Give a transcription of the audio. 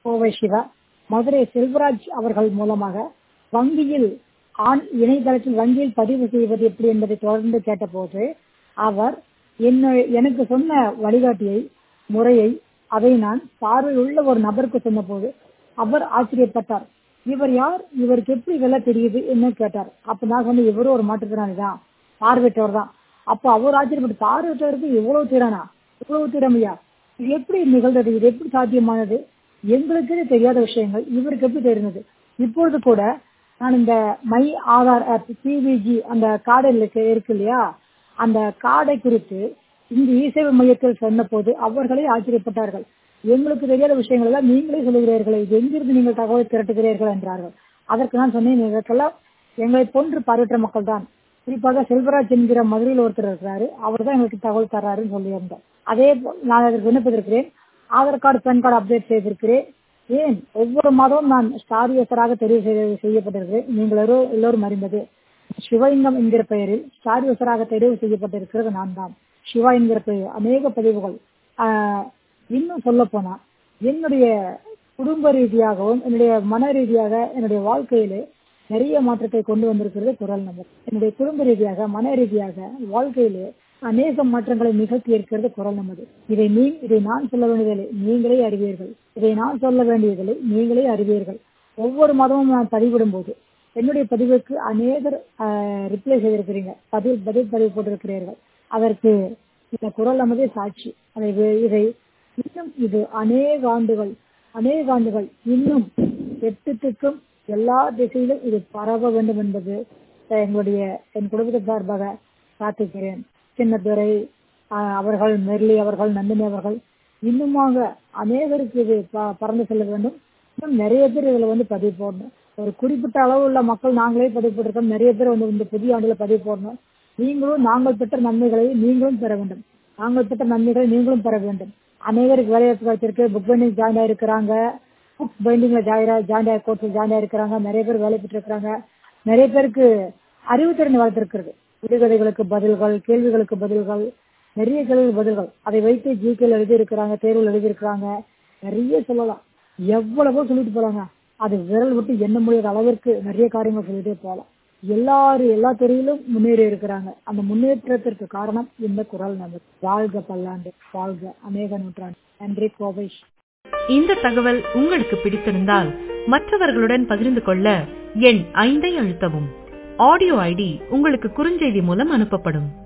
கோவை சிவா மதுரை செல்வராஜ் அவர்கள் மூலமாக வங்கியில் ஆன் இணையதளத்தில் வங்கியில் பதிவு செய்வது எப்படி என்பதை தொடர்ந்து கேட்டபோது அவர் என்ன எனக்கு சொன்ன வழிகாட்டியை முறையை அதை நான் பார்வையில் உள்ள ஒரு நபருக்கு சொன்னபோது அவர் ஆச்சரியப்பட்டார் இவர் யார் இவருக்கு எப்படி இதெல்லாம் தெரியுது என்ன கேட்டார் அப்ப நான் சொன்னேன் இவரும் ஒரு மாற்றுத்திறனாளி தான் பார்வையற்றவர் தான் அப்போ அவர் ஆச்சரியப்பட்டு பார்வையற்றவருக்கு எவ்வளவு திறனா இவ்வளவு திறமையா இது எப்படி நிகழ்ந்தது இது எப்படி சாத்தியமானது எங்களுக்கு தெரியாத விஷயங்கள் இவருக்கு எப்படி தெரிந்தது இப்பொழுது கூட நான் இந்த மை ஆதார் ஆப் சிவிஜி அந்த கார்டு இருக்கு இருக்கு இல்லையா அந்த கார்டை குறித்து இந்த இசேவை மையத்தில் சொன்ன போது அவர்களே ஆச்சரியப்பட்டார்கள் எங்களுக்கு தெரியாத விஷயங்கள் எல்லாம் நீங்களே சொல்லுகிறீர்களே இது எங்கிருந்து நீங்கள் தகவல் திரட்டுகிறீர்கள் என்றார்கள் அதற்கு நான் சொன்னேன் இதற்கெல்லாம் எங்களை போன்று பார்வையற்ற மக்கள் தான் குறிப்பாக செல்வராஜ் என்கிற மதுரையில் ஒருத்தர் இருக்கிறாரு அவர் தான் எங்களுக்கு தகவல் தர்றாருன்னு சொல்லியிருந்தார் அதே போல் நான் அதற்கு விண்ணப்பித்திருக்கிறேன் Aadhaar card PAN card update செய்திருக்கிறேன் ஏன் ஒவ்வொரு மாதமும் நான் ஸ்டார் யூசராக தெரிவு செய்ய- செய்யப்பட்டிருக்கிறேன் நீங்கள் எல்லோரும் எல்லோரும் அறிந்தது சிவலிங்கம் என்கிற பெயரில் ஸ்டார் யூசராக தெரிவு செய்யப்பட்டிருக்கிறது நான் தான் சிவா என்கிற பெயர் அநேக பதிவுகள் ஆஹ், இன்னும் சொல்ல போனா என்னுடைய குடும்ப ரீதியாகவும் என்னுடைய மன ரீதியாக என்னுடைய வாழ்க்கையிலே நிறைய மாற்றத்தை கொண்டு வந்திருக்கிறது குரல் நம்பர் என்னுடைய குடும்ப ரீதியாக மன ரீதியாக வாழ்க்கையிலே அநேக மாற்றங்களை நிகழ்த்தி இருக்கிறது குரல் நமது இதை நீ இதை நான் சொல்ல வேண்டியதில்லை நீங்களே அறிவீர்கள் இதை நான் சொல்ல வேண்டியதில்லை நீங்களே அறிவீர்கள் ஒவ்வொரு மாதமும் நான் பதிவிடும் போது என்னுடைய பதிவுக்கு அநேகர் ரிப்ளை செய்திருக்கிறீங்க பதில் பதில் பதிவு போட்டிருக்கிறீர்கள் அதற்கு இந்த குரல் நமதே சாட்சி அதை வே- இதை இன்னும் இது அநேக ஆண்டுகள் அநேக ஆண்டுகள் இன்னும் எட்டுத்துக்கும் எல்லா திசையிலும் இது பரவ வேண்டும் என்பது அஹ், எங்களுடைய என் குடும்பத்தை சார்பாக பிரார்த்திக்கிறேன் சின்னத்துறை ஆஹ், அவர்கள் மெர்லி அவர்கள் நந்தினி அவர்கள் இன்னுமாக அநேகருக்கு இது ப- பறந்து செல்ல வேண்டும் இன்னும் நிறைய பேர் இதுல வந்து பதிவு போடணும் ஒரு குறிப்பிட்ட அளவு உள்ள மக்கள் நாங்களே பதிவு போட்டிருக்கோம் நிறைய பேர் வந்து இந்த புதிய ஆண்டுல பதிவு போடணும் நீங்களும் நாங்கள் பெற்ற நன்மைகளை நீங்களும் பெற வேண்டும் நாங்கள் பெற்ற நன்மைகளை நீங்களும் பெற வேண்டும் அநேகருக்கு வேலைவாய்ப்பு கிடைச்சிருக்கு புக் பைண்டிங் ஜாயின் ஆயிருக்கிறாங்க புக் பைண்டிங்ல ஜாயின் ஜாயின் ஆகி கோர்ஸில் ஜாயின் ஆயிருக்கிறாங்க நிறைய பேர் வேலை பெற்றிருக்கிறாங்க நிறைய பேருக்கு அறிவுத்திறன் வளர்த்திருக்கிறது விடுகதைகளுக்கு பதில்கள் கேள்விகளுக்கு பதில்கள் நிறைய கேள்வி பதில்கள் அதை வைத்து ஜிகேல எழுதி இருக்கிறாங்க தேர்வில் எழுதி இருக்கிறாங்க நிறைய சொல்லலாம் எவ்வளவோ சொல்லிட்டு போறாங்க அது விரல் விட்டு எண்ண முடியாத அளவிற்கு நிறைய காரியங்கள் சொல்லிட்டே போகலாம் எல்லாரும் எல்லா துறையிலும் முன்னேறி இருக்கிறாங்க அந்த முன்னேற்றத்திற்கு காரணம் இந்த குரல் நமக்கு வாழ்க பல்லாண்டு வாழ்க அநேக நூற்றாண்டு நன்றி கோவை இந்த தகவல் உங்களுக்கு பிடித்திருந்தால் மற்றவர்களுடன் பகிர்ந்து கொள்ள எண் ஐந்தை அழுத்தவும் ஆடியோ ஐடி உங்களுக்கு குறுஞ்செய்தி மூலம் அனுப்பப்படும்